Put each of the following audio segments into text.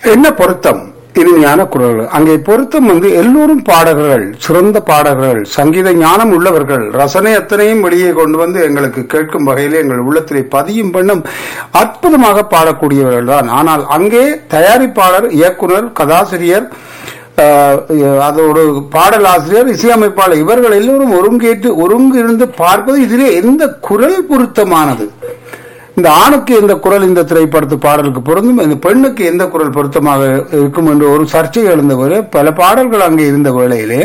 என்ன பொருத்தம் இனிமையான குரல்கள் அங்கே பொருத்தம் வந்து எல்லோரும் பாடகர்கள் சிறந்த பாடகர்கள் சங்கீத ஞானம் உள்ளவர்கள் ரசனை அத்தனையும் வெளியே கொண்டு வந்து எங்களுக்கு கேட்கும் வகையிலே எங்கள் உள்ளத்திலே பதியும் பண்ணும் அற்புதமாக பாடக்கூடியவர்கள் தான் ஆனால் அங்கே தயாரிப்பாளர் இயக்குனர் கதாசிரியர் ஆஹ், அதோடு பாடலாசிரியர் இசையமைப்பாளர் இவர்கள் எல்லோரும் ஒருங்கேற்று ஒருங்கிருந்து பார்ப்பது இதிலே எந்த குரல் பொருத்தமானது இந்த ஆணுக்கு எந்த குரல் இந்த திரைப்படத்து பாடலுக்கு பொருந்தும் இந்த பெண்ணுக்கு எந்த குரல் பொருத்தமாக இருக்கும் என்று ஒரு சர்ச்சை எழுந்த வேளை பல பாடல்கள் அங்கே இருந்த வேளையிலே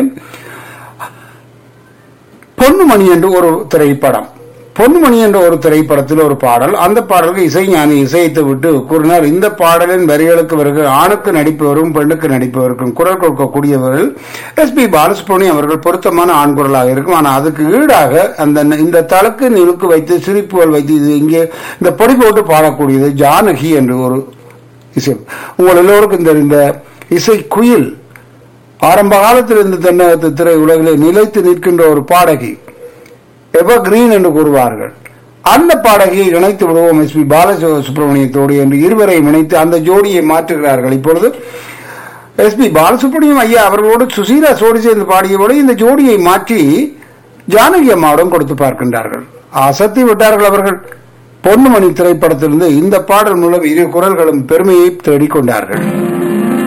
பொன்னுமணி என்று ஒரு திரைப்படம் பொன்னுமணி என்ற ஒரு திரைப்படத்தில் ஒரு பாடல் அந்த பாடலுக்கு இசைஞானி இசைத்து விட்டு கூறினார் இந்த பாடலின் வரிகளுக்கு வருகிற ஆணுக்கு நடிப்பவரும் பெண்ணுக்கு நடிப்பவருக்கும் குரல் கொடுக்கக்கூடியவர்கள் எஸ் பி பாலசுப்ரமணியம் அவர்கள் பொருத்தமான ஆண் குரலாக இருக்கும் ஆனால் அதுக்கு ஈடாக அந்த இந்த தளக்கு நிலுக்கு வைத்து சிரிப்புகள் வைத்து இது இங்கே இந்த பொடி போட்டு பாடக்கூடியது ஜானகி என்று ஒரு இசை உங்கள் எல்லோருக்கும் இந்த இந்த இசை குயில் ஆரம்ப காலத்தில் இந்த தென்னகத்து திரை உலகிலே நிலைத்து நிற்கின்ற ஒரு பாடகி எவர் கிரீன் என்று கூறுவார்கள் அந்த பாடகியை இணைத்து விடுவோம் எஸ் பி பாலசுப்ரமணியத்தோடு என்று இருவரையும் இணைத்து அந்த ஜோடியை மாற்றுகிறார்கள் இப்பொழுது எஸ் பி பாலசுப்ரமணியம் ஐயா அவர்களோடு சுசீலா சோடி சேர்ந்து பாடியபோது இந்த ஜோடியை மாற்றி ஜானகி அம்மாவிடம் கொடுத்து பார்க்கின்றார்கள் அசத்தி விட்டார்கள் அவர்கள் பொன்னுமணி திரைப்படத்திலிருந்து இந்த பாடல் மூலம் இரு குரல்களும் பெருமையை தேடிக்கொண்டார்கள்